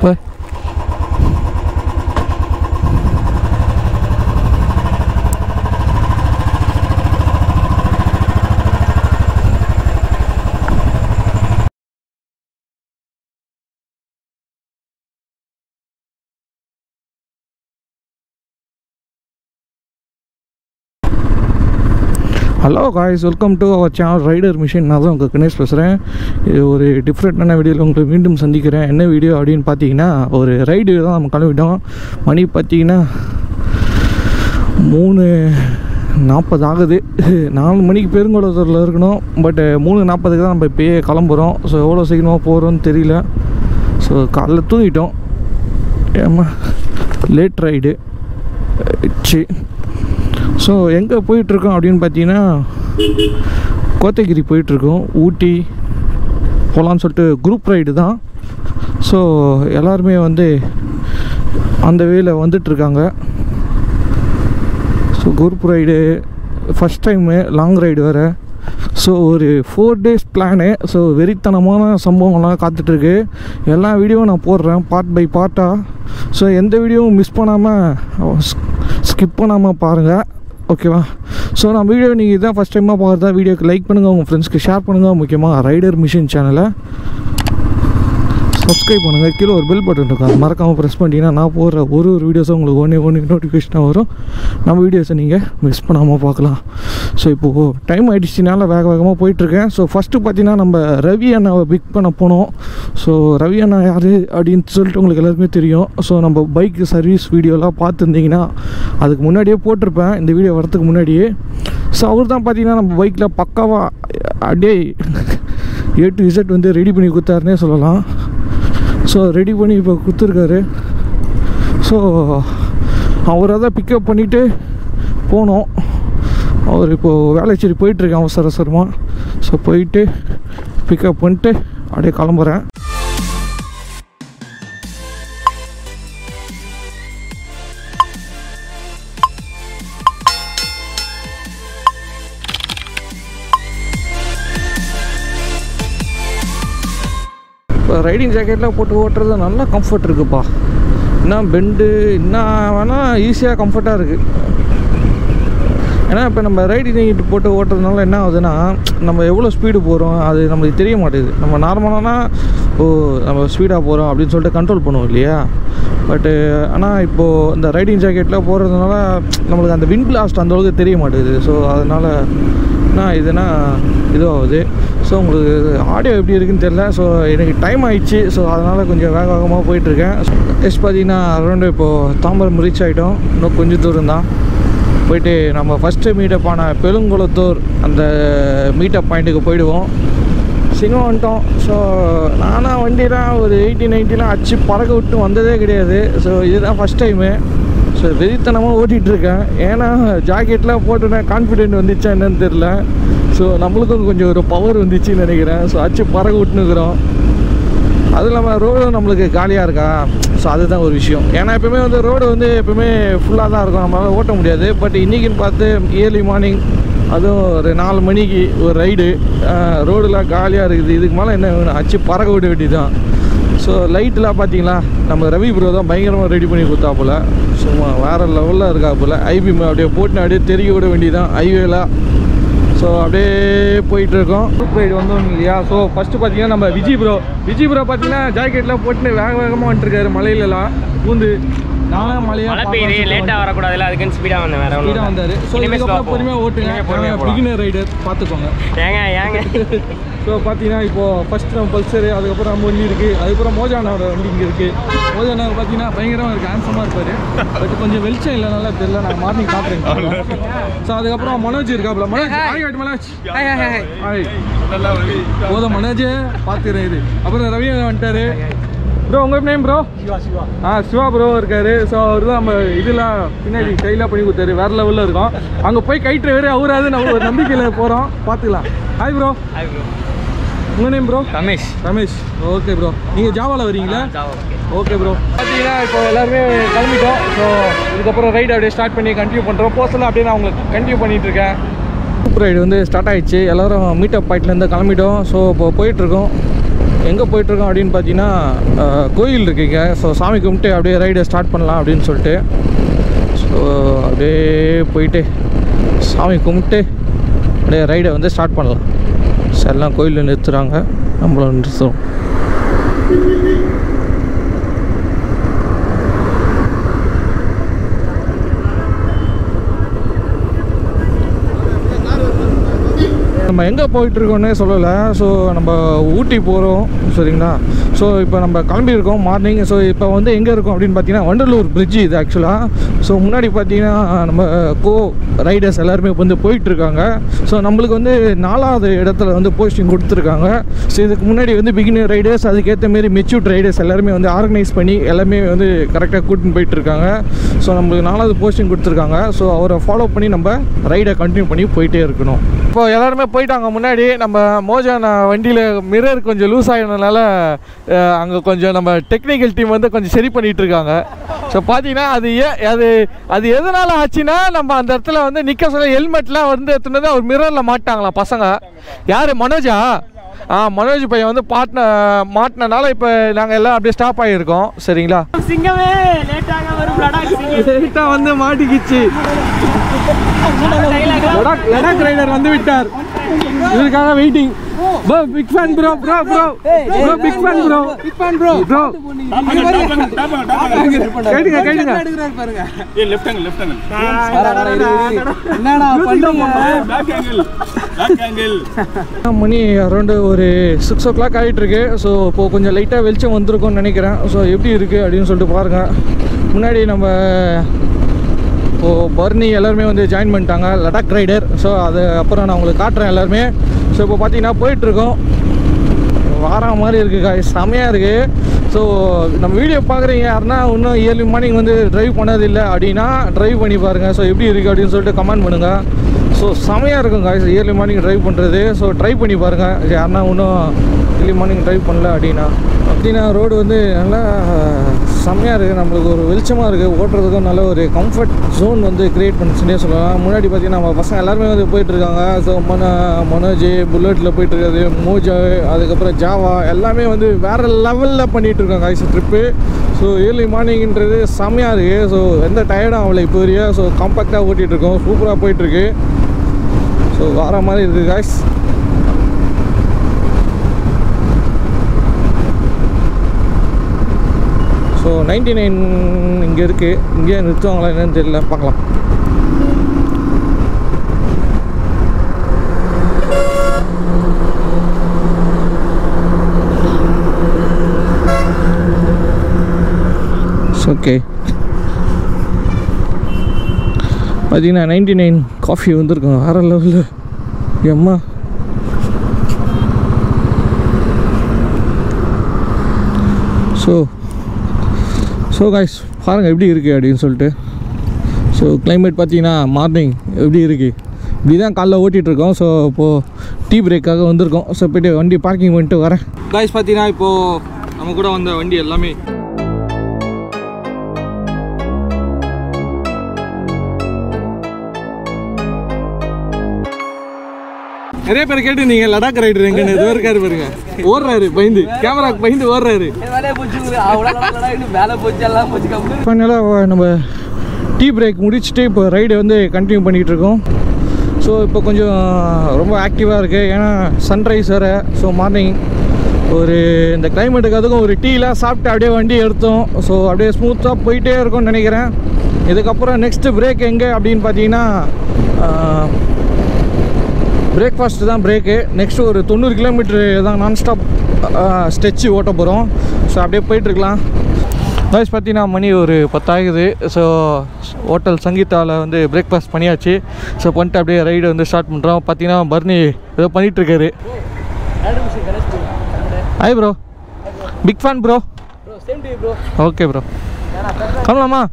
Bye hello guys welcome to our channel rider mission நான் தான் உங்கள் கணேஷ் பேசுகிறேன் இது ஒரு டிஃப்ரெண்ட்டான வீடியோவில் உங்களை மீண்டும் சந்திக்கிறேன் என்ன வீடியோ அப்படின்னு பார்த்தீங்கன்னா ஒரு ரைடு தான் நம்ம கிளம்பிட்டோம் மணி பார்த்தீங்கன்னா மூணு நாற்பது ஆகுது நாலு மணிக்கு பெருங்குளத்தூரில் இருக்கணும் பட் மூணு நாற்பதுக்கு தான் நம்ம இப்போயே கிளம்புறோம் ஸோ எவ்வளோ சீக்கிரமாக போகிறோன்னு தெரியல ஸோ காலைல தூங்கிட்டோம் ஏமா லேட் ரைடு சி ஸோ எங்கே போயிட்டுருக்கோம் அப்படின்னு பார்த்தீங்கன்னா கோத்தகிரி போயிட்டுருக்கோம் ஊட்டி போகலான்னு சொல்லிட்டு குரூப் ரைடு தான் ஸோ எல்லாருமே வந்து அந்த வேல வந்துட்டுருக்காங்க so group ride first time long ride வேறு ஸோ ஒரு ஃபோர் டேஸ் பிளானு ஸோ வெறித்தனமான சம்பவங்கள்லாம் காத்துட்ருக்கு எல்லா வீடியோவும் நான் போடுறேன் பார்ட் பை பார்ட்டாக ஸோ எந்த வீடியோவும் மிஸ் பண்ணாமல் ஸ்கிப் பண்ணாமல் பாருங்கள் ஓகேவா ஸோ நான் வீடியோ நீங்கள் இதான் ஃபஸ்ட் டைமாக பார்க்குறதா வீடியோக்கு லைக் பண்ணுங்கள் உங்கள் ஃப்ரெண்ட்ஸ்க்கு ஷேர் பண்ணுங்கள் முக்கியமாக ரைடர் மிஷின் சேனலை சப்ஸ்கிரைப் பண்ணுங்கள் கீழே ஒரு பெல் பட்டன் இருக்கும் அது மறக்காமல் ப்ரெஸ் பண்ணிட்டீங்கன்னா நான் போடுற ஒரு ஒரு வீடியோஸும் உங்களுக்கு ஒன்றே ஒன்று நோட்டிஃபிகேஷனாக வரும் நம்ம வீடியோஸை நீங்கள் மிஸ் பண்ணாமல் பார்க்கலாம் ஸோ இப்போது டைம் ஆகிடுச்சினால வேக வேகமாக போயிட்டுருக்கேன் ஸோ ஃபஸ்ட்டு பார்த்தீங்கன்னா நம்ம ரவி அண்ணாவை பிக் பண்ண போனோம் ஸோ ரவி அண்ணா யார் அப்படின்னு சொல்லிட்டு உங்களுக்கு எல்லாருக்குமே தெரியும் ஸோ நம்ம பைக் சர்வீஸ் வீடியோலாம் பார்த்துருந்தீங்கன்னா அதுக்கு முன்னாடியே போட்டிருப்பேன் இந்த வீடியோ வரதுக்கு முன்னாடியே ஸோ அவர் தான் பார்த்தீங்கன்னா நம்ம பைக்கில் பக்காவாக அப்படியே ஏ டு இசட் வந்து ரெடி பண்ணி கொடுத்தாருனே சொல்லலாம் ஸோ ரெடி பண்ணி இப்போ கொடுத்துருக்காரு ஸோ அவரை தான் பிக்கப் பண்ணிவிட்டு போனோம் அவர் இப்போது வேலைச்சேரி போயிட்டுருக்கேன் அவசர அவசரமாக ஸோ போயிட்டு பிக்கப் பண்ணிட்டு அப்படியே கிளம்புறேன் இப்போ ரைடிங் ஜாக்கெட்லாம் போட்டு ஓட்டுறது நல்லா கம்ஃபர்ட் இருக்குப்பா என்ன பெண்டு என்ன வேணால் ஈஸியாக கம்ஃபர்ட்டாக இருக்குது ஏன்னா இப்போ நம்ம ரைடிங் ஜாக்கெட் போட்டு ஓட்டுறதுனால என்ன ஆகுதுன்னா நம்ம எவ்வளோ ஸ்பீடு போகிறோம் அது நம்மளுக்கு தெரிய மாட்டேங்குது நம்ம நார்மலானா ஓ நம்ம ஸ்பீடாக போகிறோம் அப்படின்னு சொல்லிட்டு கண்ட்ரோல் பண்ணுவோம் இல்லையா பட்டு ஆனால் இப்போது இந்த ரைடிங் ஜாக்கெட்டில் போகிறதுனால நம்மளுக்கு அந்த விண்ட் பிளாஸ்ட் அந்த அளவுக்கு தெரிய மாட்டேங்குது ஸோ அதனால் என்ன இதுனா இதுவாகுது ஸோ உங்களுக்கு ஆடியோ எப்படி இருக்குன்னு தெரில ஸோ எனக்கு டைம் ஆயிடுச்சு ஸோ அதனால் கொஞ்சம் வேக வேகமாக போயிட்டுருக்கேன் எஸ் பார்த்தீங்கன்னா அரௌண்டு இப்போது தாம்பரம் ரீச் ஆகிட்டோம் இன்னும் கொஞ்சம் தூரம் தான் போயிட்டு நம்ம ஃபஸ்ட்டு மீட்டப் ஆன பெருங்குளத்தூர் அந்த மீட்டப் பாயிண்ட்டுக்கு போயிடுவோம் சிங்கம் வந்துட்டோம் ஸோ நானாக வண்டிலாம் ஒரு எயிட்டி நைன்ட்டிலாம் அச்சு பறக்க விட்டு வந்ததே கிடையாது ஸோ இதுதான் ஃபஸ்ட் டைமு ஸோ வெறித்தனமாக ஓட்டிகிட்ருக்கேன் ஏன்னா ஜாக்கெட்லாம் போட்டுனா கான்ஃபிடென்ட் வந்துச்சா என்னன்னு தெரில ஸோ நம்மளுக்கும் கொஞ்சம் ஒரு பவர் வந்துச்சுன்னு நினைக்கிறேன் ஸோ அச்சு பறக்க விட்டுனுக்குறோம் அது இல்லாமல் ரோடு நம்மளுக்கு காலியாக இருக்கா ஸோ அதுதான் ஒரு விஷயம் ஏன்னா எப்பவுமே வந்து ரோடு வந்து எப்பவுமே ஃபுல்லாக தான் இருக்கும் நம்மளால் ஓட்ட முடியாது பட் இன்றைக்கின்னு பார்த்து இயர்லி மார்னிங் அதுவும் ஒரு நாலு மணிக்கு ஒரு ரைடு ரோடெலாம் காலியாக இருக்குது இதுக்கு மேலே என்ன வேணும் அச்சு பறக்க விட வேண்டியதுதான் ஸோ லைட்டெலாம் பார்த்தீங்களா நம்ம ரவி ப்ரோ தான் பயங்கரமாக ரெடி பண்ணி கொடுத்தாப்புல சும்மா வேறு லெவலில் இருக்காப்புல ஐபி அப்படியே போட்டு அப்படியே தெரிய விட வேண்டியதான் ஹைவேல ஸோ அப்படியே போயிட்டு இருக்கோம் குரூப் ரைடு வந்தோம் இல்லையா ஸோ ஃபஸ்ட்டு பார்த்தீங்கன்னா நம்ம விஜய் ப்ரோ விஜய் ப்ரோ பார்த்தீங்கன்னா ஜாக்கெட்லாம் போட்டு வேக வேகமாக வந்துட்டுருக்காரு மலையிலலாம் பூந்து நானும் மலையாக மழை பெய்யுது லேட்டா வரக்கூடாதுல்ல அதுக்குன்னு ஸ்பீடா வந்தேன் வேற ஸ்பீடாக வந்தார் ஸோ இனிமே இதுக்கப்புறம் slow பொறுமையாக போகும். ஓட்டுங்க இனிமே பொறுமையா போலாம். பிகினர் ரைடர் பார்த்துக்கோங்க ஏங்க ஏங்க ஸோ பார்த்தீங்கன்னா இப்போது ஃபஸ்ட் நம்ம பல்சரு அதுக்கப்புறம் நம்ம வண்டி இருக்குது அதுக்கப்புறம் மோஜானோட வண்டி இங்கே இருக்குது மோஜானா பார்த்தீங்கன்னா பயங்கரமாக இருக்குது ஹேண்ட்ஸமாக இருப்பார் பட் கொஞ்சம் வெளிச்சம் இல்லை நல்லா தெரியல நான் மார்னிங் காட்டுறேன் ஸோ அதுக்கப்புறம் மனோஜ் இருக்காப்புல மனோஜ் ஹாய் காட்டு மனோஜ் ஹாய் போதும் மனோஜ் பார்த்துக்கிறேன் இது அப்புறம் ரவி வந்துட்டாரு ப்ரோ உங்கள் நேம் ப்ரோ ஆ சிவா ப்ரோ இருக்காரு ஸோ அவர் தான் நம்ம இதெல்லாம் பின்னாடி கையில் பண்ணி கொடுத்தாரு வேறு லெவலில் இருக்கோம் அங்கே போய் கைட்டு வேறு அவராது நம்ம ஒரு நம்பிக்கையில் போகிறோம் பார்த்துக்கலாம் ஹாய் ப்ரோ உங்கள் name bro Ramesh Ramesh okay bro நீங்கள் ஜாவாவில் வரீங்களா ஓகே ப்ரோ பார்த்தீங்கன்னா இப்போ எல்லாருமே கிளம்பிட்டோம் ஸோ இதுக்கப்புறம் ரைடு அப்படியே ஸ்டார்ட் பண்ணி கண்டினியூ பண்ணுறோம் போஸ்டெல்லாம் அப்படியே நான் உங்களுக்கு கண்டினியூ பண்ணிட்டு இருக்கேன் குரூப் ரைடு வந்து ஸ்டார்ட் ஆயிடுச்சு எல்லோரும் மீட்டப் பாயிண்ட்லேருந்து கிளம்பிட்டோம் ஸோ இப்போ போயிட்டுருக்கோம் எங்கே போயிட்டுருக்கோம் அப்படின்னு பார்த்தீங்கன்னா அஹ், கோயில் இருக்குங்க ஸோ சாமி கும்பிட்டு அப்படியே ரைடை ஸ்டார்ட் பண்ணலாம் அப்படின்னு சொல்லிட்டு ஸோ அப்படியே போயிட்டு சாமி கும்பிட்டு அப்படியே ரைடை வந்து ஸ்டார்ட் பண்ணலாம் ஸோ எல்லாம் கோயிலில் நிறுத்துகிறாங்க நம்மளும் நிறுத்துறோம் நம்ம எங்கே போயிட்டுருக்கோன்னே சொல்லலை ஸோ நம்ம ஊட்டி போகிறோம் சரிங்களா ஸோ இப்போ நம்ம கிளம்பியிருக்கோம் மார்னிங் ஸோ இப்போ வந்து எங்கே இருக்கோம் அப்படின்னு பார்த்தீங்கன்னா வண்டலூர் பிரிட்ஜ் இது ஆக்சுவலாக ஸோ முன்னாடி பார்த்தீங்கன்னா நம்ம கோ ரைடர்ஸ் எல்லாருமே வந்து போயிட்டுருக்காங்க ஸோ நம்மளுக்கு வந்து நாலாவது இடத்துல வந்து போஸ்டிங் கொடுத்துருக்காங்க ஸோ இதுக்கு முன்னாடி வந்து பிகினர் ரைடர்ஸ் அதுக்கேற்ற மாரி மெச்சூர்ட் ரைடர்ஸ் எல்லாருமே வந்து ஆர்கனைஸ் பண்ணி எல்லாமே வந்து கரெக்டாக கூட்டின்னு போயிட்டுருக்காங்க ஸோ நம்மளுக்கு நாலாவது போஸ்டிங் கொடுத்துருக்காங்க ஸோ அவரை ஃபாலோ பண்ணி நம்ம ரைடை கண்டினியூ பண்ணி போயிட்டே இருக்கணும் இப்போ எல்லாருமே போயிட்டாங்க முன்னாடி நம்ம மோஜான வண்டியில் மிரர் கொஞ்சம் லூஸ் ஆகினதுனால அங்கே கொஞ்சம் நம்ம டெக்னிக்கல் டீம் வந்து கொஞ்சம் சரி பண்ணிட்டு இருக்காங்க ஸோ பார்த்தீங்கன்னா அது ஏன் அது அது எதனால் ஆச்சுன்னா நம்ம அந்த இடத்துல வந்து நிற்க சொல்ல ஹெல்மெட்லாம் வந்து எடுத்துனது அவர் மிரரில் மாட்டாங்களாம் பசங்க யார் மனோஜா ஆ மனோஜ் பையன் வந்து பாட்டின மாட்டினனால இப்போ நாங்கள் எல்லாம் அப்படியே ஸ்டாப் ஆகியிருக்கோம் சரிங்களா சிங்கமே லேட்டாக வரும் லடாக் சிங்கம் லேட்டாக வந்து மாட்டிக்கிச்சு லடாக் லடாக் ரைடர் வந்து விட்டார் இதுக்காக waiting bro big fan bro bro bro bro big fan bro big fan bro bro கேட்டுங்க கேட்டுங்க ஏய் லெஃப்ட் ஆங்கிள் லெஃப்ட் ஆங்கிள் என்னடா பண்றீங்க பேக் ஆங்கிள் பேக் ஆங்கிள் மணி அரௌண்டு ஒரு சிக்ஸ் ஓ கிளாக் ஆகிட்டு இருக்கு ஸோ இப்போ கொஞ்சம் லைட்டாக வெளிச்சம் வந்திருக்கும்னு நினைக்கிறேன் ஸோ எப்படி இருக்குது அப்படின்னு சொல்லிட்டு பாருங்கள் முன்னாடி நம்ம இப்போது பர்னி எல்லாருமே வந்து ஜாயின் பண்ணிட்டாங்க லடாக் ரைடர் ஸோ அது அப்புறம் நான் உங்களுக்கு காட்டுறேன் எல்லாருமே ஸோ இப்போ பார்த்தீங்கன்னா போயிட்டுருக்கோம் வார மாதிரி இருக்குது காய் செமையாக இருக்குது ஸோ நம்ம வீடியோ பார்க்குறீங்க யாருன்னா இன்னும் இயர்லி மார்னிங் வந்து ட்ரைவ் பண்ணதில்லை அப்படின்னா ட்ரைவ் பண்ணி பாருங்கள் ஸோ எப்படி இருக்குது அப்படின்னு சொல்லிட்டு கமெண்ட் பண்ணுங்கள் ஸோ செமையாக இருக்கும் காய்ஸ் இயர்லி மார்னிங் ட்ரைவ் பண்ணுறது ஸோ ட்ரை பண்ணி பாருங்கள் யாருன்னா இன்னும் இயர்லி மார்னிங் ட்ரைவ் பண்ணல அப்படின்னா அப்படின்னா ரோடு வந்து நல்லா செம்மையாக இருக்குது நம்மளுக்கு ஒரு வெளிச்சமாக இருக்குது ஓட்டுறதுக்கும் நல்ல ஒரு கம்ஃபர்ட் ஜோன் வந்து க்ரியேட் பண்ணுச்சுன்னே சொல்லலாம் முன்னாடி பார்த்தீங்கன்னா நம்ம பசங்க எல்லாருமே வந்து போயிட்டுருக்காங்க ஸோ மன மனோஜ் புல்லட்டில் போயிட்டுருக்காது மோஜா அதுக்கப்புறம் ஜாவா எல்லாமே வந்து வேறு லெவலில் பண்ணிகிட்டு இருக்காங்க ஐஸ் ட்ரிப்பு ஸோ ஏர்லி மார்னிங்ன்றது செம்மையாக இருக்குது ஸோ எந்த டயர்டும் ஆகலை இப்போ வரையா ஸோ காம்பேக்டாக ஓட்டிகிட்டு இருக்கோம் சூப்பராக போயிட்டுருக்கு ஸோ வார மாதிரி இருக்குது காய்ஸ் ஸோ நைன்டி நைன் இங்கே இருக்குது இங்கேயே நிறுத்துவாங்களா என்னன்னு தெரியல பார்க்கலாம் ஓகே பார்த்தீங்கன்னா நைன்டி நைன் காஃபி வந்திருக்கும் வேறு லெவலில் எம்மா ஸோ ஸோ காய்ஸ் பாருங்கள் எப்படி இருக்குது அப்படின்னு சொல்லிட்டு ஸோ climate பார்த்தீங்கன்னா மார்னிங் எப்படி இருக்குது இப்படி தான் காலைல ஓட்டிகிட்ருக்கோம் ஸோ இப்போது டீ பிரேக்காக வந்திருக்கோம் ஸோ போய்ட்டு வண்டி பார்க்கிங் பண்ணிட்டு வரேன் காய்ஸ் பார்த்தீங்கன்னா இப்போது நம்ம கூட வந்த வண்டி எல்லாமே நிறைய பேர் கேட்டுருந்தீங்க லடாக் ரைடர் எங்கன்னு இது இருக்காரு பாருங்க ஓடுறாரு பயந்து கேமராக்கு பயந்து ஓடுறாரு ஃபைனலாக நம்ம டீ பிரேக் முடிச்சுட்டு இப்போ ரைடு வந்து கண்டினியூ பண்ணிகிட்டு இருக்கோம் ஸோ இப்போ கொஞ்சம் ரொம்ப ஆக்டிவாக இருக்குது ஏன்னா சன்ரைஸ் வேறு ஸோ மார்னிங் ஒரு இந்த கிளைமேட்டுக்கு அதுக்கும் ஒரு டீலாம் சாப்பிட்டு அப்படியே வண்டி எடுத்தோம் ஸோ அப்படியே ஸ்மூத்தாக போயிட்டே இருக்கும்னு நினைக்கிறேன் இதுக்கப்புறம் நெக்ஸ்ட்டு பிரேக் எங்கே அப்படின்னு பார்த்தீங்கன்னா பிரேக்ஃபாஸ்ட்டு தான் பிரேக்கு நெக்ஸ்ட்டு ஒரு தொண்ணூறு கிலோமீட்ரு தான் நான் ஸ்டாப் ஸ்டெச்சு ஓட்ட போகிறோம் ஸோ அப்படியே போயிட்டுருக்கலாம் வயசு பார்த்தீங்கன்னா மணி ஒரு பத்தாகுது ஸோ ஹோட்டல் சங்கீதாவில் வந்து பிரேக்ஃபாஸ்ட் பண்ணியாச்சு ஸோ பண்ணிட்டு அப்படியே ரைடு வந்து ஸ்டார்ட் பண்ணுறோம் பார்த்தீங்கன்னா பர்னி ஏதோ பண்ணிகிட்ருக்காரு hi bro big fan bro okay bro கமலாமா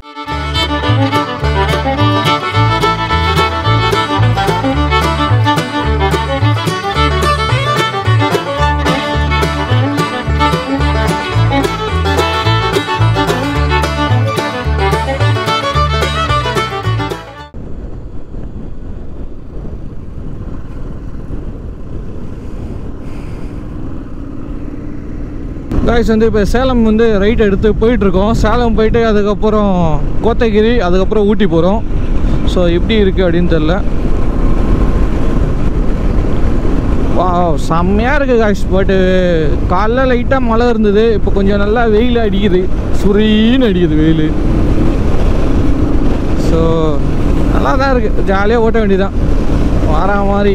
காய்ஸ் வந்து இப்போ சேலம் வந்து ரைட் எடுத்து போயிட்டுருக்கோம் சேலம் போயிட்டு அதுக்கப்புறம் கோத்தகிரி அதுக்கப்புறம் ஊட்டி போகிறோம் ஸோ எப்படி இருக்குது அப்படின்னு தெரில வா செம்மையாக இருக்குது காய்ஸ் பட்டு காலைல லைட்டாக மழை இருந்தது இப்போ கொஞ்சம் நல்லா வெயில் அடிக்குது சுரீன்னு அடிக்குது வெயில் ஸோ நல்லா தான் இருக்குது ஜாலியாக ஓட்ட வேண்டியதான் வார மாதிரி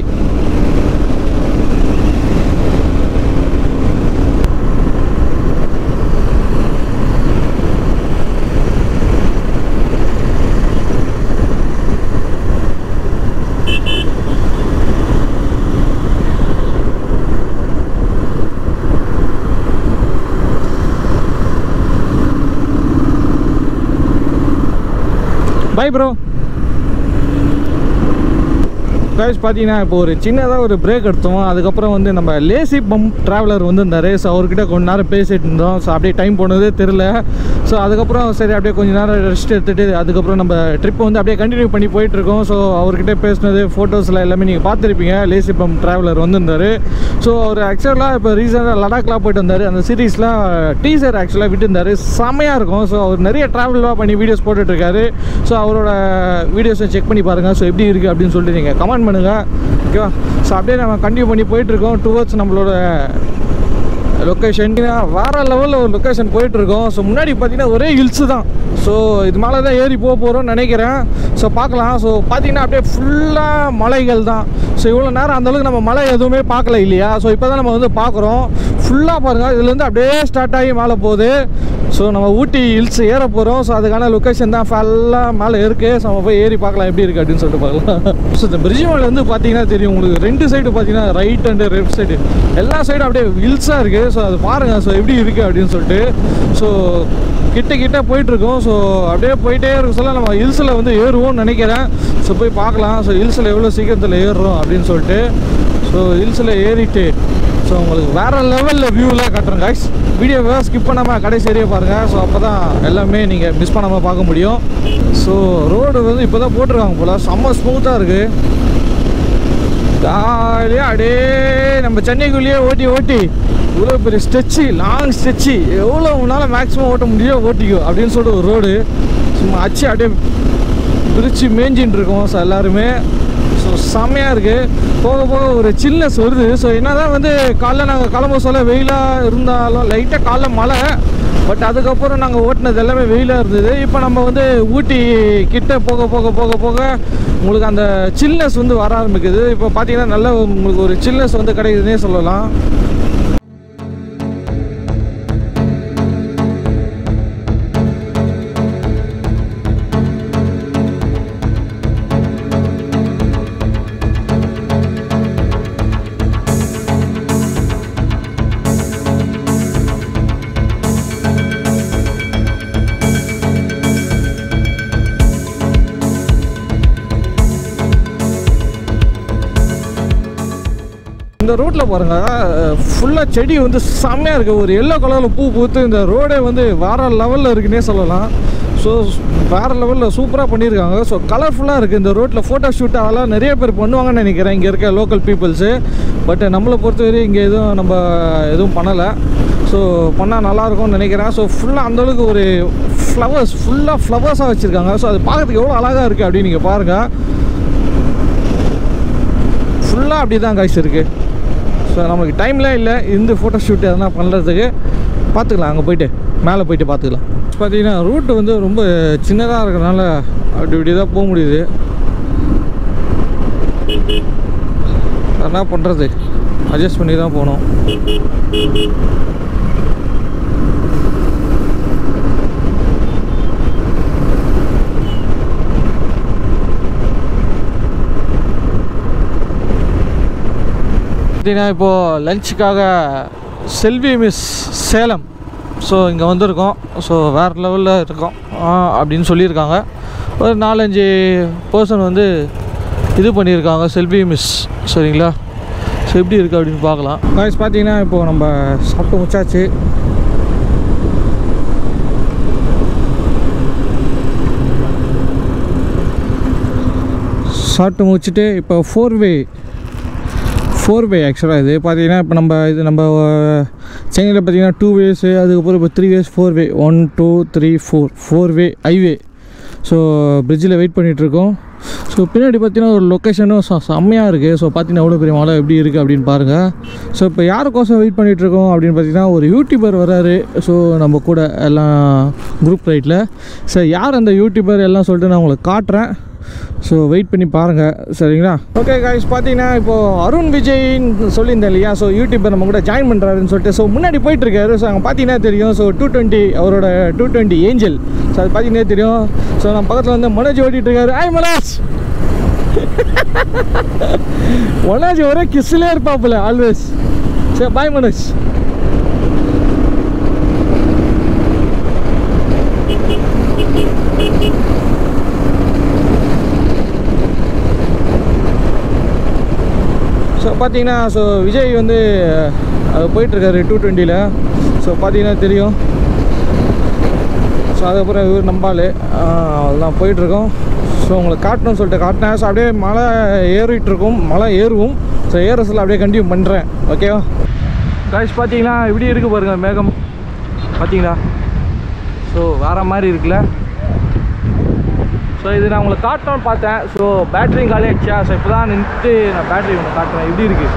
பை ப்ரோ கைஸ் பார்த்தீங்கன்னா இப்போ ஒரு சின்னதாக ஒரு பிரேக் எடுத்தோம் அதுக்கப்புறம் வந்து நம்ம லேசி பம்ப் ட்ராவலர் வந்திருந்தாரு ஸோ அவர்கிட்ட கொஞ்ச நேரம் பேசிட்டு இருந்தோம் ஸோ அப்படியே டைம் போனதே தெரில ஸோ அதுக்கப்புறம் சரி அப்படியே கொஞ்ச நேரம் ரெஸ்ட் எடுத்துட்டு அதுக்கப்புறம் நம்ம ட்ரிப்பை வந்து அப்படியே கண்டினியூ பண்ணி போயிட்டுருக்கோம் ஸோ அவர்கிட்ட பேசினது ஃபோட்டோஸில் எல்லாமே நீங்கள் பார்த்துருப்பீங்க லேசி பம்ப் ட்ராவலர் வந்திருந்தாரு ஸோ அவர் ஆக்சுவலாக இப்போ ரீசெண்டாக லடாக்லாம் போயிட்டு வந்தார் அந்த சீரீஸ்லாம் டீசர் ஆக்சுவலாக விட்டுருந்தாரு செம்மையாக இருக்கும் ஸோ அவர் நிறைய ட்ராவல்லாம் பண்ணி வீடியோஸ் போட்டுட்ருக்காரு ஸோ அவரோட வீடியோஸை செக் பண்ணி பாருங்கள் ஸோ எப்படி இருக்குது அப்படின்னு சொல்லிட்டு நீங்கள் கமெண்ட் பண்ணுங்கள் ஓகேவா ஸோ அப்படியே நம்ம கண்டினியூ பண்ணி போயிட்டுருக்கோம் டுவர்ட்ஸ் நம்மளோட லொக்கேஷன் வேறு லெவலில் ஒரு லொக்கேஷன் போயிட்டுருக்கோம் ஸோ முன்னாடி பார்த்தீங்கன்னா ஒரே ஹில்ஸு தான் ஸோ இது மேலே தான் ஏறி போக போகிறோம்னு நினைக்கிறேன் ஸோ பார்க்கலாம் ஸோ பார்த்தீங்கன்னா அப்படியே ஃபுல்லாக மலைகள் தான் ஸோ இவ்வளோ நேரம் அந்தளவுக்கு நம்ம மலை எதுவுமே பார்க்கல இல்லையா ஸோ இப்போ தான் நம்ம வந்து பார்க்குறோம் ஃபுல்லாக பாருங்கள் இதுலேருந்து அப்படியே ஸ்டார்ட் ஆகி மேலே போகுது ஸோ நம்ம ஊட்டி ஹில்ஸ் ஏற போகிறோம் ஸோ அதுக்கான லொக்கேஷன் தான் ஃபுல்லாக மேலே இருக்குது ஸோ நம்ம போய் ஏறி பார்க்கலாம் எப்படி இருக்குது அப்படின்னு சொல்லிட்டு பார்க்கலாம் ஸோ இந்த பிரிட்ஜ் மேலே வந்து பார்த்தீங்கன்னா தெரியும் உங்களுக்கு ரெண்டு சைடு பார்த்தீங்கன்னா ரைட் அண்டு லெஃப்ட் சைடு எல்லா சைடும் அப்படியே ஹில்ஸாக இருக்குது ஸோ அது பாருங்கள் ஸோ எப்படி இருக்குது அப்படின்னு சொல்லிட்டு ஸோ கிட்ட கிட்ட போயிட்டுருக்கோம் ஸோ அப்படியே போயிட்டே இருக்க சொல்ல நம்ம ஹில்ஸில் வந்து ஏறுவோம்னு நினைக்கிறேன் ஸோ போய் பார்க்கலாம் ஸோ ஹில்ஸில் எவ்வளோ சீக்கிரத்தில் ஏறுறோம் அப்படின்னு சொல்லிட்டு ஸோ ஹில்ஸில் ஏறிட்டு ஸோ உங்களுக்கு வேறு லெவலில் வியூவில் காட்டுறேன் காய்ஸ் வீடியோவை ஸ்கிப் பண்ணாமல் கடைசி வரையும் பாருங்கள் ஸோ அப்போ தான் எல்லாமே நீங்கள் மிஸ் பண்ணாமல் பார்க்க முடியும் ஸோ ரோடு வந்து இப்போ தான் போட்டிருக்காங்க போல் செம்ம ஸ்மூத்தாக இருக்குது ஜாலியாக அப்படியே நம்ம சென்னைக்குள்ளேயே ஓட்டி ஓட்டி இவ்வளோ பெரிய ஸ்ட்ரெச்சு லாங் ஸ்ட்ரெச்சு எவ்வளோ உன்னால் மேக்ஸிமம் ஓட்ட முடியும் ஓட்டிக்கோ அப்படின்னு சொல்லிட்டு ஒரு ரோடு சும்மா அச்சு அப்படியே பிரித்து மேய்ஞ்சின்னு இருக்கோம் ஸோ எல்லாருமே ஸோ செம்மையாக இருக்குது போக போக ஒரு சில்னஸ் வருது ஸோ என்ன தான் வந்து காலைல நாங்கள் கிளம்ப சொல்ல வெயிலாக இருந்தாலும் லைட்டாக காலைல மழை பட் அதுக்கப்புறம் நாங்கள் ஓட்டினது எல்லாமே வெயிலாக இருந்தது இப்போ நம்ம வந்து ஊட்டி கிட்ட போக போக போக போக உங்களுக்கு அந்த சில்னஸ் வந்து வர ஆரம்பிக்குது இப்போ பார்த்தீங்கன்னா நல்ல உங்களுக்கு ஒரு சில்னஸ் வந்து கிடைக்குதுன்னே சொல்லலாம் இந்த ரோட்டில் பாருங்கள் ஃபுல்லாக செடி வந்து செம்மையாக இருக்குது ஒரு எல்லோ கலரில் பூ பூத்து இந்த ரோடே வந்து வேறு லெவலில் இருக்குன்னே சொல்லலாம் ஸோ வேறு லெவலில் சூப்பராக பண்ணியிருக்காங்க ஸோ கலர்ஃபுல்லாக இருக்குது இந்த ரோட்டில் ஃபோட்டோ ஷூட் அதெல்லாம் நிறைய பேர் பண்ணுவாங்கன்னு நினைக்கிறேன் இங்கே இருக்க லோக்கல் பீப்புள்ஸு பட் நம்மளை பொறுத்தவரை இங்கே எதுவும் நம்ம எதுவும் பண்ணலை ஸோ பண்ணால் நல்லாயிருக்கும்னு நினைக்கிறேன் ஸோ ஃபுல்லாக அந்தளவுக்கு ஒரு ஃப்ளவர்ஸ் ஃபுல்லாக ஃப்ளவர்ஸாக வச்சுருக்காங்க ஸோ அது பார்க்கறதுக்கு எவ்வளோ அழகாக இருக்குது அப்படின்னு நீங்கள் பாருங்கள் ஃபுல்லாக அப்படி தான் காய்ச்சி இருக்குது ஸோ நமக்கு டைம்லாம் இல்லை இந்த ஃபோட்டோ ஷூட் எதனா பண்ணுறதுக்கு பார்த்துக்கலாம் அங்கே போயிட்டு மேலே போயிட்டு பார்த்துக்கலாம் பார்த்தீங்கன்னா ரூட்டு வந்து ரொம்ப சின்னதாக இருக்கிறனால அப்படி இப்படி தான் போக முடியுது என்ன பண்ணுறது அட்ஜஸ்ட் பண்ணி தான் போகணும் பார்த்தீங்கன்னா இப்போது லஞ்சுக்காக செல்வி மிஸ் சேலம் ஸோ இங்கே வந்திருக்கோம் ஸோ வேறு லெவலில் இருக்கோம் ஆ, அப்படின்னு சொல்லியிருக்காங்க ஒரு நாலஞ்சு பர்சன் வந்து இது பண்ணியிருக்காங்க செல்வி மிஸ் சரிங்களா ஸோ எப்படி இருக்குது அப்படின்னு பார்க்கலாம் காய்ஸ் பார்த்தீங்கன்னா இப்போது நம்ம சாப்பிட்டு முச்சாச்சு சாப்பிட்டு முடிச்சுட்டு இப்போ ஃபோர் வே ஃபோர் வே ஆக்சுவலாக இது பார்த்தீங்கன்னா இப்போ நம்ம இது நம்ம சென்னையில் பார்த்தீங்கன்னா டூ வேஸு அதுக்கப்புறம் இப்போ three ways four way one two three four four way highway so பிரிட்ஜில் வெயிட் பண்ணிகிட்ருக்கோம் ஸோ பின்னாடி பார்த்தீங்கன்னா ஒரு லொக்கேஷனும் செ- செம்மையாக இருக்குது ஸோ பார்த்தீங்கன்னா எவ்வளோ பெரிய மலை எப்படி இருக்குது அப்படின்னு பாருங்கள் ஸோ இப்போ யாருக்கோசம் வெயிட் பண்ணிகிட்ருக்கோம் அப்படின்னு பார்த்தீங்கன்னா ஒரு யூடியூபர் வராரு ஸோ நம்ம கூட எல்லாம் குரூப் ரைட்டில் ஸோ யார் அந்த யூடியூபர் எல்லாம் சொல்லிட்டு நான் உங்களுக்கு காட்டுறேன் ஸோ வெயிட் பண்ணி பாருங்கள் சரிங்களா ஓகே காய்ஸ் பார்த்தீங்கன்னா இப்போது அருண் விஜய்ன்னு சொல்லியிருந்தேன் இல்லையா ஸோ யூடியூபர் நம்ம கூட ஜாயின் பண்ணுறாருன்னு சொல்லிட்டு ஸோ முன்னாடி போயிட்டுருக்காரு ஸோ அங்கே பார்த்தீங்கன்னா தெரியும் ஸோ டூ டுவெண்ட்டி அவரோட டூ டுவெண்ட்டி ஏஞ்சல் ஸோ அது பார்த்தீங்கன்னா தெரியும் ஸோ நம்ம பக்கத்தில் வந்து மனோஜ் ஓட்டிகிட்டு இருக்காரு ஆய் மனோஜ் மனோஜ் ஒரே கிஸ்லே இருப்பாப்புல ஆல்வேஸ் சரி பாய் மனோஜ் ஸோ பார்த்தீங்கன்னா ஸோ விஜய் வந்து அது போயிட்டுருக்காரு டூ டுவெண்ட்டியில் ஸோ பார்த்தீங்கன்னா தெரியும் ஸோ அதுக்கப்புறம் இவர் நம்பால் அதெல்லாம் போயிட்டுருக்கோம் ஸோ உங்களுக்கு காட்டணும்னு சொல்லிட்டு காட்டினேன் ஸோ அப்படியே மலை ஏறிட்டு இருக்கும் மலை ஏறுவோம் ஸோ ஏறசில் அப்படியே கண்டினியூ பண்ணுறேன் ஓகேவா காய்ஸ் பார்த்தீங்கன்னா இப்படி இருக்குது பாருங்கள் மேகம் பார்த்தீங்களா ஸோ வேறு மாதிரி இருக்குல்ல ஸோ இது நான் உங்களுக்கு காட்டணும்னு பார்த்தேன் ஸோ பேட்டரியும் காலி ஆயிடுச்சா ஸோ இப்போ தான் நின்றுட்டு நான் பேட்டரி ஒன்று காட்டுறேன் எப்படி இருக்குது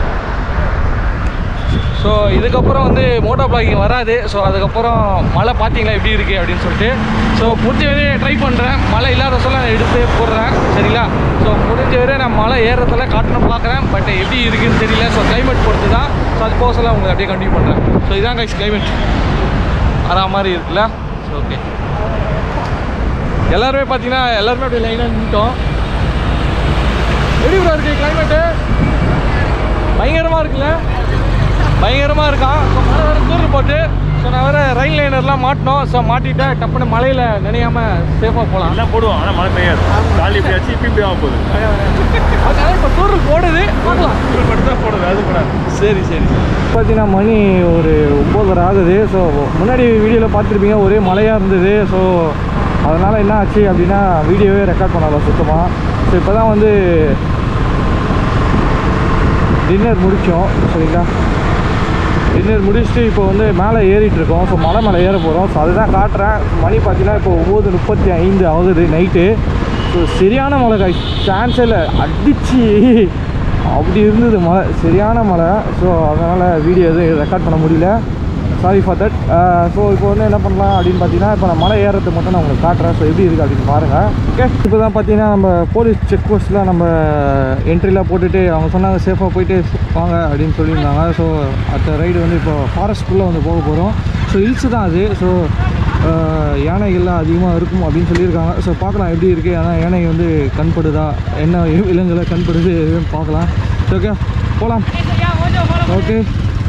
ஸோ இதுக்கப்புறம் வந்து மோட்டோ பிளாகிங் வராது ஸோ அதுக்கப்புறம் மழை பார்த்தீங்களா எப்படி இருக்குது அப்படின்னு சொல்லிட்டு ஸோ முடிஞ்ச வரையே ட்ரை பண்ணுறேன் மழை இல்லாத சொல்ல நான் எடுத்து போடுறேன் சரிங்களா ஸோ முடிஞ்ச வரையே நான் மழை ஏறுறதுல காட்டணும் பார்க்குறேன் பட் எப்படி இருக்குன்னு தெரியல ஸோ கிளைமேட் பொறுத்து தான் ஸோ அது போக சொல்ல உங்களுக்கு அப்படியே கண்டினியூ பண்ணுறேன் ஸோ இதான் கைஸ் கிளைமேட் வரா மாதிரி இருக்குல்ல ஸோ ஓகே எல்லாருமே பார்த்தீங்கன்னா எல்லாருமே அப்படியே லைனாக நின்றுட்டோம் எப்படி ப்ரோ இருக்கு கிளைமேட்டு பயங்கரமாக இருக்குல்ல பயங்கரமாக இருக்கான் ஸோ மழை வேறு தூரம் போட்டு ஸோ நான் வேறு ரயில் லைனர்லாம் மாட்டினோம் ஸோ மாட்டிட்டேன் டப்புன்னு மழையில் நினையாமல் சேஃபாக போகலாம் எல்லாம் போடுவோம் ஆனால் மழை பெய்யாது காலி இப்படியாச்சு இப்படி இப்படி ஆக போகுது அதனால இப்போ தூரம் போடுது பார்க்கலாம் இவ்வளோ மட்டும் தான் போடுது அது கூட சரி சரி பார்த்தீங்கன்னா மணி ஒரு ஒம்போதரை ஆகுது ஸோ முன்னாடி வீடியோவில் பார்த்துருப்பீங்க ஒரே மழையாக இருந்தது ஸோ அதனால் என்ன ஆச்சு அப்படின்னா வீடியோவே ரெக்கார்ட் பண்ணல சுத்தமாக ஸோ இப்போ தான் வந்து டின்னர் முடித்தோம் சரிங்களா டின்னர் முடிச்சுட்டு இப்போ வந்து மேலே ஏறிட்டு இருக்கோம் ஸோ மலை மேலே ஏற போகிறோம் ஸோ அதுதான் காட்டுறேன் மணி பார்த்தீங்கன்னா இப்போ ஒம்பது முப்பத்தி ஐந்து ஆகுது நைட்டு ஸோ சரியான மழை காய் சான்ஸே இல்லை அடிச்சு அப்படி இருந்தது மழை சரியான மழை ஸோ அதனால் வீடியோ எதுவும் ரெக்கார்ட் பண்ண முடியல சாரி ஃபார் தட் ஸோ இப்போ வந்து என்ன பண்ணலாம் அப்படின்னு பார்த்தீங்கன்னா இப்போ நான் மலை ஏறதுக்கு மட்டும் நான் உங்களுக்கு காட்டுறேன் ஸோ எப்படி இருக்குது அப்படின்னு பாருங்கள் ஓகே இப்போ தான் பார்த்தீங்கன்னா நம்ம போலீஸ் செக் போஸ்ட்டில் நம்ம என்ட்ரிலாம் போட்டுட்டு அவங்க சொன்னாங்க சேஃபாக போயிட்டு வாங்க அப்படின்னு சொல்லியிருந்தாங்க ஸோ அடுத்த ரைடு வந்து இப்போ ஃபாரஸ்ட்குள்ளே வந்து போக போகிறோம் ஸோ ஹில்ஸ் தான் அது ஸோ யானைகள்லாம் அதிகமாக இருக்கும் அப்படின்னு சொல்லியிருக்காங்க ஸோ பார்க்கலாம் எப்படி இருக்குது ஆனால் யானை வந்து கண்படுதா என்ன விலங்குகளை கண்படுது எதுன்னு பார்க்கலாம் ஓகே போகலாம் ஓகே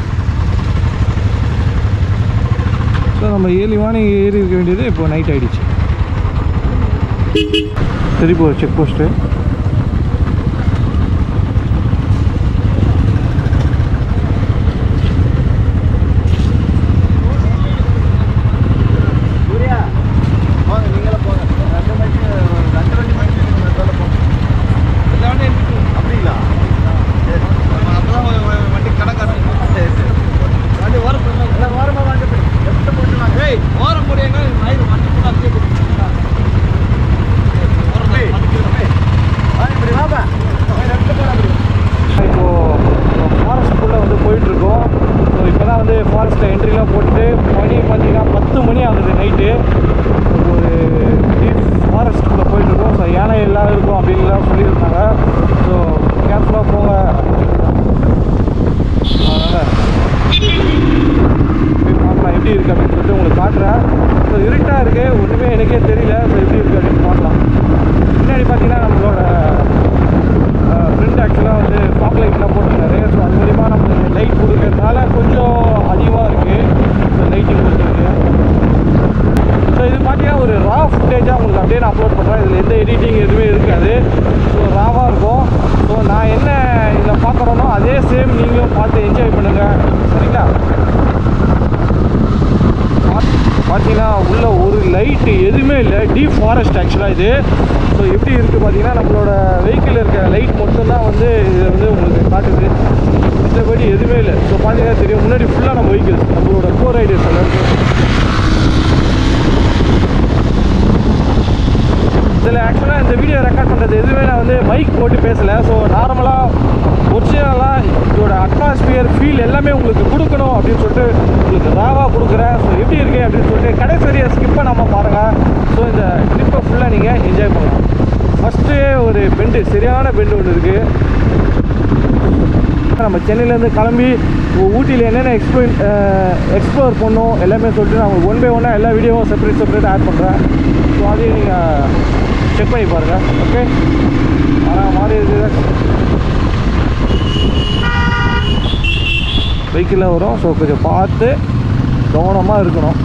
ஸோ நம்ம ஏழு வாணி ஏறி இருக்க வேண்டியது இப்போ நைட் ஆகிடுச்சு திருப்பி ஒரு செக் போஸ்ட்டு இப்போ ஃபாரஸ்ட்குள்ளே வந்து போயிட்டுருக்கோம் ஸோ இப்போ தான் வந்து ஃபாரஸ்ட்டில் என்ட்ரிலாம் போட்டுட்டு மணி பார்த்தீங்கன்னா பத்து மணி ஆகுது நைட்டு ஒரு டீப் ஃபாரஸ்ட்டுக்குள்ளே போயிட்டுருக்கோம் ஸோ யானை எல்லாம் இருக்கும் அப்படின்லாம் சொல்லியிருந்தாங்க ஸோ கேர்ஃபுல்லாக போங்க அதனால் போய் பார்க்கலாம் எப்படி இருக்குது அப்படின்னு சொல்லிட்டு உங்களுக்கு காட்டுறேன் ஸோ இருட்டாக இருக்குது ஒன்றுமே எனக்கே தெரியல ஸோ எப்படி இருக்குது அப்படின்னு பார்க்கலாம் பின்னாடி பார்த்தீங்கன்னா நம்மளோட ஃப்ரெண்ட் ஆக்சுவலாக வந்து ஃபாக் லைட்லாம் போட்டிருந்தாரு ஸோ அது மூலிமா நம்மளுக்கு லைட் கொடுக்கறதுனால கொஞ்சம் அதிகமாக இருக்குது ஸோ லைட்டிங் கொடுத்துருக்கு ஸோ இது பார்த்தீங்கன்னா ஒரு ரா ஃபுட்டேஜாக உங்களுக்கு அப்படியே நான் அப்லோட் பண்ணுறேன் இதில் எந்த எடிட்டிங் எதுவுமே இருக்காது ஸோ ராவாக இருக்கும் ஸோ நான் என்ன இதில் பார்க்குறேனோ அதே சேம் நீங்களும் பார்த்து என்ஜாய் பண்ணுங்கள் சரிங்களா பார்த்தீங்கன்னா உள்ள ஒரு லைட்டு எதுவுமே இல்லை டீப் ஃபாரஸ்ட் ஆக்சுவலாக இது ஸோ எப்படி இருக்குது பார்த்தீங்கன்னா நம்மளோட வெஹிக்கிள் இருக்க லைட் மட்டும்தான் வந்து இது வந்து உங்களுக்கு காட்டுது மற்றபடி எதுவுமே இல்லை ஸோ பார்த்தீங்கன்னா தெரியும் முன்னாடி ஃபுல்லாக நம்ம வெஹிக்கிள்ஸ் நம்மளோட கோ ரைடர்ஸ் எல்லாருக்கும் இதில் ஆக்சுவலாக இந்த வீடியோ ரெக்கார்ட் பண்ணுறது எதுவுமே நான் வந்து மைக் போட்டு பேசலை ஸோ நார்மலாக ஒரிஜினலாக இதோட அட்மாஸ்பியர் ஃபீல் எல்லாமே உங்களுக்கு கொடுக்கணும் அப்படின்னு சொல்லிட்டு உங்களுக்கு ராவாக கொடுக்குறேன் ஸோ எப்படி இருக்கு அப்படின்னு சொல்லிட்டு கடைசி வரையை ஸ்கிப் பண்ணாமல் பாருங்கள் ஸோ இந்த ட்ரிப்பை ஃபுல்லாக நீங்கள் என்ஜாய் பண்ணலாம் ஃபஸ்ட்டு ஒரு பெண்டு சரியான பெண்டு ஒன்று இருக்குது நம்ம சென்னையிலேருந்து கிளம்பி ஊ- ஊட்டியில் என்னென்ன எக்ஸ்ப்ளோர் எக்ஸ்ப்ளோர் பண்ணோம் எல்லாமே சொல்லிட்டு நான் ஒன் பை ஒன்னாக எல்லா வீடியோவும் செப்பரேட் செப்பரேட் ஆட் பண்ணுறேன் ஸோ அதையும் நீங்கள் செக் பண்ணி பாருங்கள் ஓகே ஆனால் மாறி இருக்குது வெஹிக்கிளில் வரும் ஸோ கொஞ்சம் பார்த்து கவனமாக இருக்கணும்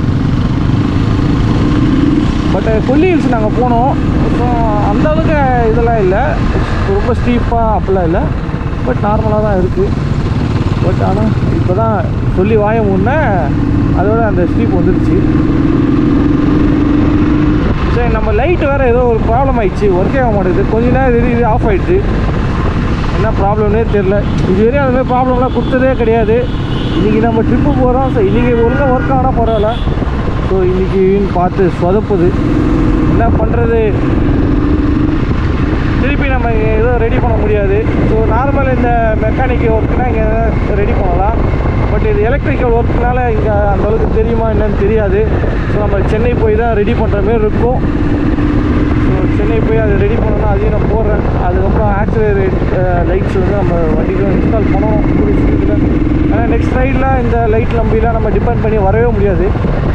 பட் கொல்லி ஹில்ஸ் நாங்கள் போனோம் ஸோ அந்த அளவுக்கு இதெல்லாம் இல்லை ரொம்ப ஸ்டீப்பாக அப்படிலாம் இல்லை பட் நார்மலாக தான் இருக்குது பட் ஆனால் இப்போ தான் சொல்லி வாய முன்னே அதோட அந்த ஸ்டீப் வந்துடுச்சு சரி நம்ம லைட் வேறு ஏதோ ஒரு ப்ராப்ளம் ஆயிடுச்சு ஒர்க்கே ஆக மாட்டேங்குது கொஞ்ச நேரம் இது இது ஆஃப் ஆயிடுச்சு என்ன ப்ராப்ளம்னே தெரில இதுவரையும் அந்த மாதிரி ப்ராப்ளம்லாம் கொடுத்ததே கிடையாது இன்றைக்கி நம்ம ட்ரிப்பு போகிறோம் ஸோ இன்றைக்கி ஒழுங்காக ஒர்க் ஆனால் பரவாயில்ல ஸோ இன்றைக்கின்னு பார்த்து சொதப்புது என்ன பண்ணுறது திருப்பி நம்ம இங்க எதுவும் ரெடி பண்ண முடியாது ஸோ நார்மல் இந்த மெக்கானிக் ஒர்க்னா இங்கே ரெடி பண்ணலாம் பட் இது எலக்ட்ரிக்கல் ஒர்க்னால இங்கே அந்த அளவுக்கு தெரியுமா என்னன்னு தெரியாது ஸோ நம்ம சென்னை போய் தான் ரெடி பண்ணுற மாதிரி இருக்கும் ஸோ சென்னை போய் அதை ரெடி பண்ணணும் அதையும் நான் போடுறேன் அதுக்கப்புறம் ஆக்சிலரேட் லைட்ஸ் வந்து நம்ம வண்டிக்கு இன்ஸ்டால் பண்ணணும் கூடிய சீக்கிரத்தில் ஆனால் நெக்ஸ்ட் ரைடில் இந்த லைட் நம்பிலாம் நம்ம டிபெண்ட் பண்ணி வரவே முடியாது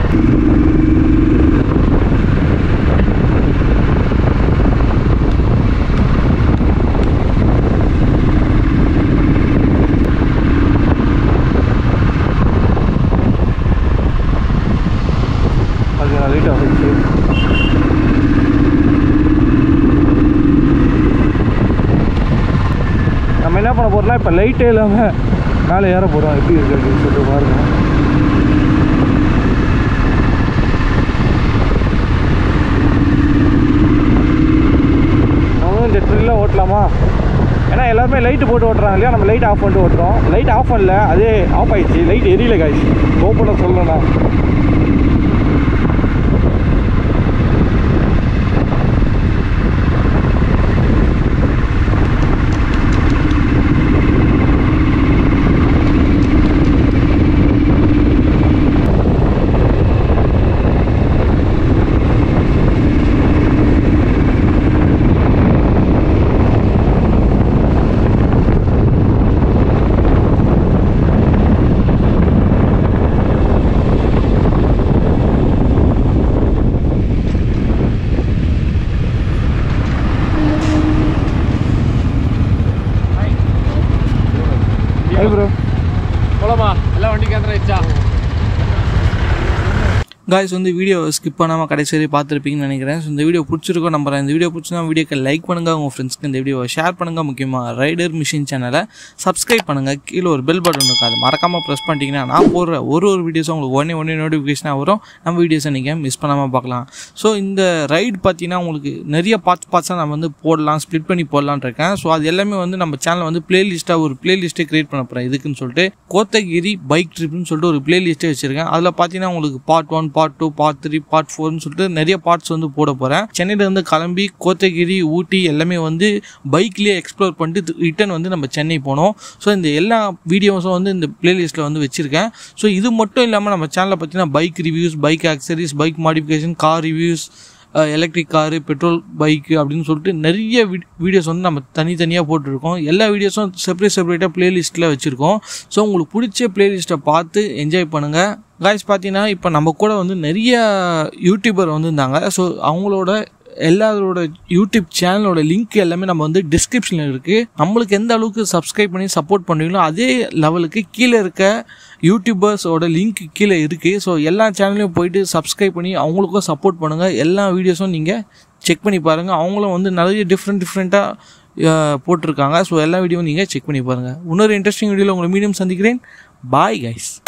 அது லைட் ஆகிடுச்சு நம்ம என்ன பண்ண போகிறோம்னா இப்போ லைட்டே இல்லாமல் மேலே ஏற போகிறோம் எப்படி இருக்கு அப்படின்னு சொல்லிட்டு பாருங்க நம்மளும் இந்த ட்ரில்ல ஓட்டலாமா ஏன்னா எல்லாருமே லைட்டு போட்டு ஓட்டுறாங்க இல்லையா நம்ம லைட் ஆஃப் பண்ணிட்டு ஓட்டுறோம் லைட் ஆஃப் பண்ணல அதே ஆஃப் ஆயிடுச்சு லைட் எரியல காய்ச்சி ஓப்பனாக சொல்லணும்னா ஹை ப்ரோ போலாமா எல்லாம் வண்டி கேந்திரம் ஆயிடுச்சா காய்ஸ் வந்து வீடியோ ஸ்கிப் பண்ணாமல் கடைசி வரை பார்த்துருப்பீங்கன்னு நினைக்கிறேன் ஸோ இந்த வீடியோ பிடிச்சிருக்கோம் நம்புறேன் இந்த வீடியோ பிடிச்சினா வீடியோக்கு லைக் பண்ணுங்கள் உங்கள் ஃப்ரெண்ட்ஸ்க்கு இந்த வீடியோவை ஷேர் பண்ணுங்கள் முக்கியமாக ரைடர் மிஷின் சேனலை சப்ஸ்கிரைப் பண்ணுங்கள் கீழே ஒரு பெல் பட்டன் இருக்கும் அது மறக்காமல் ப்ரெஸ் பண்ணிட்டீங்கன்னா நான் போடுற ஒரு ஒரு வீடியோஸும் உங்களுக்கு ஒன்றே ஒன்றே நோட்டிஃபிகேஷனாக வரும் நம்ம வீடியோஸை நீங்கள் மிஸ் பண்ணாமல் பார்க்கலாம் ஸோ இந்த ரைடு பார்த்தீங்கன்னா உங்களுக்கு நிறைய பார்ட்ஸ் பார்ட்ஸாக நான் வந்து போடலாம் ஸ்ப்ளிட் பண்ணி போடலான்னு இருக்கேன் ஸோ அது எல்லாமே வந்து நம்ம சேனல் வந்து பிளேலிஸ்ட்டாக ஒரு பிளேலிஸ்ட்டே கிரியேட் பண்ண போகிறேன் இதுக்குன்னு சொல்லிட்டு கோத்தகிரி பைக் ட்ரிப்னு சொல்லிட்டு ஒரு பிளேலிஸ்ட்டே வச்சிருக்கேன் அதில் பார்த்தீங்கன்னா உங்களுக்கு part one part two part three part ஃபோர்னு சொல்லிட்டு நிறைய பார்ட்ஸ் வந்து போட போகிறேன் சென்னையிலேருந்து கிளம்பி கோத்தகிரி ஊட்டி எல்லாமே வந்து பைக்லேயே எக்ஸ்ப்ளோர் பண்ணிட்டு ரிட்டன் வந்து நம்ம சென்னை போனோம் ஸோ இந்த எல்லா வீடியோஸும் வந்து இந்த பிளேலிஸ்ட்டில் வந்து வச்சுருக்கேன் ஸோ இது மட்டும் இல்லாமல் நம்ம சேனலில் பார்த்தீங்கன்னா bike reviews bike accessories bike modification car reviews electric car petrol bike அப்படின்னு சொல்லிட்டு நிறைய வீடியோஸ் வந்து நம்ம தனித்தனியாக போட்டிருக்கோம் எல்லா வீடியோஸும் செப்பரேட் செப்பரேட்டாக பிளேலிஸ்ட்டில் வச்சுருக்கோம் ஸோ உங்களுக்கு பிடிச்ச பிளேலிஸ்ட்டை பார்த்து என்ஜாய் பண்ணுங்கள் காய்ஸ் பார்த்தீங்கன்னா இப்போ நம்ம கூட வந்து நிறைய யூடியூபர் வந்திருந்தாங்க ஸோ அவங்களோட எல்லாரோட யூடியூப் சேனலோட லிங்க் எல்லாமே நம்ம வந்து டிஸ்கிரிப்ஷனில் இருக்குது நம்மளுக்கு எந்த அளவுக்கு சப்ஸ்கிரைப் பண்ணி சப்போர்ட் பண்ணுவீங்களோ அதே லெவலுக்கு கீழே இருக்க யூடியூபர்ஸோட லிங்க் கீழே இருக்குது ஸோ எல்லா சேனல்லையும் போயிட்டு சப்ஸ்கிரைப் பண்ணி அவங்களுக்கும் சப்போர்ட் பண்ணுங்கள் எல்லா வீடியோஸும் நீங்கள் செக் பண்ணி பாருங்கள் அவங்களும் வந்து நிறைய டிஃப்ரெண்ட் டிஃப்ரெண்ட்டாக போட்டிருக்காங்க ஸோ எல்லா வீடியோவும் நீங்கள் செக் பண்ணி பாருங்கள் இன்னொரு இன்ட்ரெஸ்டிங் வீடியோவில் உங்களை மீடியம் சந்திக்கிறேன் பாய் கைஸ்